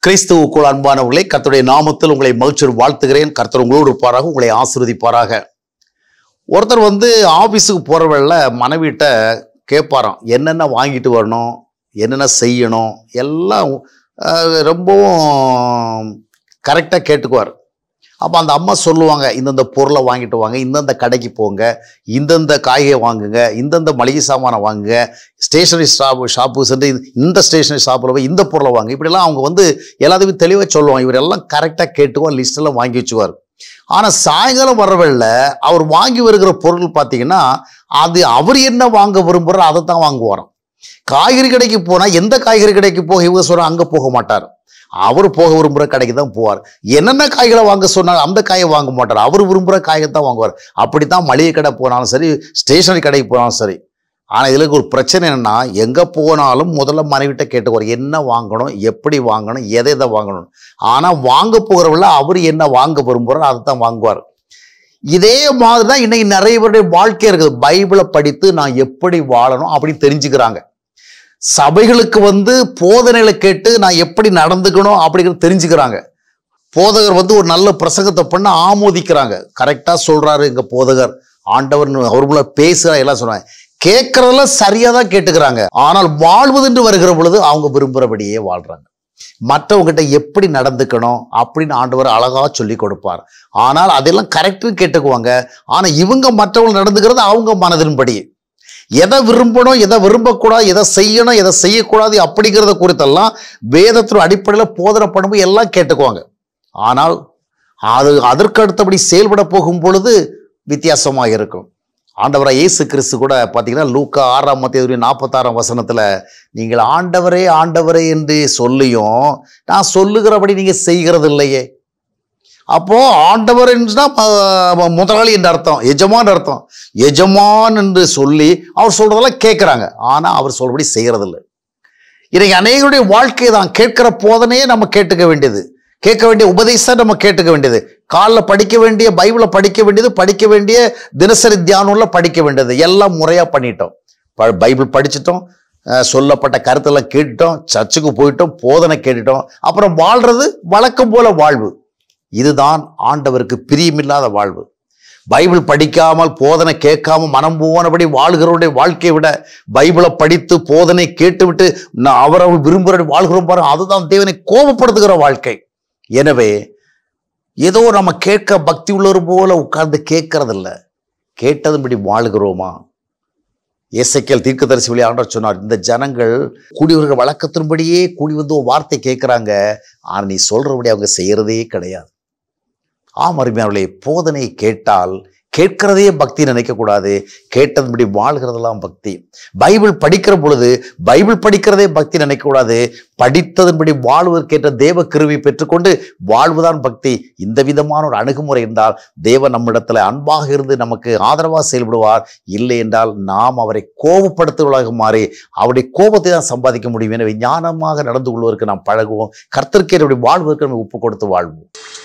கிறிஸ்துவுக்குள் அன்பானவர்களே கர்த்தருடைய நாமத்தில் உங்களை மகிழ்ச்சியோடு வாழ்த்துகிறேன் கர்த்தர் உங்களோடு இருப்பாராக உங்களை ஆசீர்வதிப்பாராக ஒருத்தர் வந்து ஆபீஸுக்கு போகிறவழில் மனைவிட்ட கேட்பாராம் என்னென்ன வாங்கிட்டு வரணும் என்னென்ன செய்யணும் எல்லாம் அஹ், ரொம்பவும் கரெக்டாக கேட்டுக்குவார் அப்போ அந்த அம்மா சொல்லுவாங்க இந்தந்த பொருளை வாங்கிட்டு வாங்க இந்தந்த கடைக்கு போங்க இந்தந்த காய்கறி வாங்குங்க இந்தந்த மளிகை சாமானை வாங்குங்க ஸ்டேஷனரி ஷாப் ஷாப்பு சென்று இந்த- இந்த ஸ்டேஷனரி ஷாப்பில் போய் இந்த பொருளை வாங்க இப்படிலாம் அவங்க வந்து எல்லாத்தையும் தெளிவாக சொல்லுவாங்க இவர் எல்லாம் கரெக்டாக கேட்டுக்குவார் லிஸ்ட்டெல்லாம் வாங்கி வச்சுக்குவார் ஆனால் சாயங்காலம் வரவழில் அவர் வாங்கி வருகிற பொருள் பார்த்தீங்கன்னா அது அவர் என்ன வாங்க விரும்புகிறாரோ அதை தான் வாங்குவாராம் காய்கறி கடைக்கு போனால் எந்த காய்கறி கடைக்கு போக இவங்க சொல்கிறாங்க அங்கே போக மாட்டார் அவர் போக விரும்புகிற கடைக்கு தான் போவார் என்னென்ன காய்களை வாங்க சொன்னாலும் அந்த காயை வாங்க மாட்டார் அவர் விரும்புகிற காயை தான் வாங்குவார் அப்படி தான் மளிகை கடை போனாலும் சரி ஸ்டேஷனரி கடைக்கு போனாலும் சரி ஆனால் இதில் ஒரு பிரச்சனை என்னென்னா எங்கே போனாலும் முதல்ல மனைவிட்ட கேட்டுக்குவார் என்ன வாங்கணும் எப்படி வாங்கணும் எதை எதை வாங்கணும் ஆனால் வாங்க போகிறவங்கள அவர் என்ன வாங்க விரும்புகிறாரோ அதை தான் வாங்குவார் இதே மாதிரி தான் இன்னைக்கு நிறைய பேருடைய வாழ்க்கை இருக்குது பைபிளை படித்து நான் எப்படி வாழணும் அப்படி தெரிஞ்சுக்கிறாங்க சபைகளுக்கு வந்து போதனைகளை கேட்டு நான் எப்படி நடந்துக்கணும் அப்படிங்கிறது தெரிஞ்சுக்கிறாங்க போதகர் வந்து ஒரு நல்ல பிரசங்கத்தை பண்ண ஆமோதிக்கிறாங்க கரெக்டாக சொல்றாரு எங்க போதகர் ஆண்டவர் அவர் மூலம் பேசுகிற எல்லாம் சொன்னாங்க கேட்கறதெல்லாம் சரியா தான் கேட்டுக்கிறாங்க ஆனால் வாழ்வதென்று வருகிற பொழுது அவங்க விரும்புகிறபடியே வாழ்றாங்க மற்றவங்ககிட்ட எப்படி நடந்துக்கணும் அப்படின்னு ஆண்டவர் அழகா சொல்லி கொடுப்பார் ஆனால் அதெல்லாம் கரெக்டுன்னு கேட்டுக்குவாங்க ஆனா இவங்க மற்றவங்க நடந்துக்கிறது அவங்க மனதின்படி எதை விரும்பணும் எதை விரும்பக்கூடாது எதை செய்யணும் எதை செய்யக்கூடாது அப்படிங்கிறத குறித்தெல்லாம் வேதத்தின் அடிப்படையில் போதனை பண்ணும்போது எல்லாம் கேட்டுக்குவாங்க ஆனால் அது அதற்கு அடுத்தபடி செயல்பட போகும் பொழுது வித்தியாசமாக இருக்கும் ஆண்டவராக இயேசு கிறிஸ்து கூட பார்த்தீங்கன்னா லூக்கா ஆறாம் மத்திய நாற்பத்தாறாம் வசனத்தில் நீங்கள் ஆண்டவரே ஆண்டவரே என்று சொல்லியும் நான் சொல்லுகிறபடி நீங்கள் செய்கிறது இல்லையே அப்போ ஆண்டவர் என்றுனா ம- முதலாளி என்ற அர்த்தம் எஜமான் அர்த்தம் எஜமான் என்று சொல்லி அவர் சொல்றதெல்லாம் கேட்குறாங்க ஆனால் அவர் சொல்றபடி செய்யறதில்லை இன்னைக்கு அநேகருடைய வாழ்க்கை தான் கேட்கிற போதனையே நம்ம கேட்டுக்க வேண்டியது கேட்க வேண்டிய உபதேசம் நம்ம கேட்டுக்க வேண்டியது காலைல படிக்க வேண்டிய பைபிளை படிக்க வேண்டியது படிக்க வேண்டிய தினசரி தியானம்ல படிக்க வேண்டியது எல்லாம் முறையாக பண்ணிட்டோம் ப- பைபிள் படிச்சிட்டோம் அஹ் சொல்லப்பட்ட கருத்தெல்லாம் கேட்டுட்டோம் சர்ச்சுக்கு போயிட்டோம் போதனை கேட்டுட்டோம் அப்புறம் வாழ்றது வழக்கம் போல வாழ்வு இதுதான் ஆண்டவருக்கு பிரியமில்லாத வாழ்வு பைபிள் படிக்காமல் போதனை கேட்காம மனம் போனபடி வாழ்கிறவருடைய வாழ்க்கையை விட பைபிளை படித்து போதனை கேட்டுவிட்டு நான் அவரவள் விரும்புகிற வாழ்கிறோம் பாருங்க அதுதான் தேவனை கோபப்படுத்துகிற வாழ்க்கை எனவே ஏதோ நம்ம கேட்க பக்தி உள்ளவர் போல உட்கார்ந்து கேட்கறதில்ல கேட்டதுபடி வாழுகிறோமா இயேசைக்கேல் தீர்க்கதரிசி வழி ஆண்டவர் சொன்னார் இந்த ஜனங்கள் கூடியவர்கள் வழக்கத்தின்படியே கூடி வந்து ஒரு வார்த்தை கேட்குறாங்க ஆனால் நீ சொல்றபடி அவங்க செய்யறதே கிடையாது ஆம் அருமையானவர்களே போதனை கேட்டால் கேட்கிறதே பக்தி நினைக்கக்கூடாது கேட்டதுபடி வாழ்கிறதெல்லாம் பக்தி பைபிள் படிக்கிற பொழுது பைபிள் படிக்கிறதே பக்தி நினைக்கக்கூடாது படித்ததன்படி வாழ்வதற்கேற்ற தேவ கிருவி பெற்றுக்கொண்டு வாழ்வுதான் பக்தி இந்த விதமான ஒரு அணுகுமுறை இருந்தால் தேவன் நம்மிடத்துல அன்பாக இருந்து நமக்கு ஆதரவாக செயல்படுவார் இல்லை என்றால் நாம் அவரை கோபப்படுத்துவதாக மாறி அவருடைய கோபத்தை தான் சம்பாதிக்க முடியும் எனவே ஞானமாக நடந்து கொள்வதற்கு நாம் பழகுவோம் கர்த்தர்க்கே வாழ்வதற்கு நம்ம ஒப்பு கொடுத்து வாழ்வோம்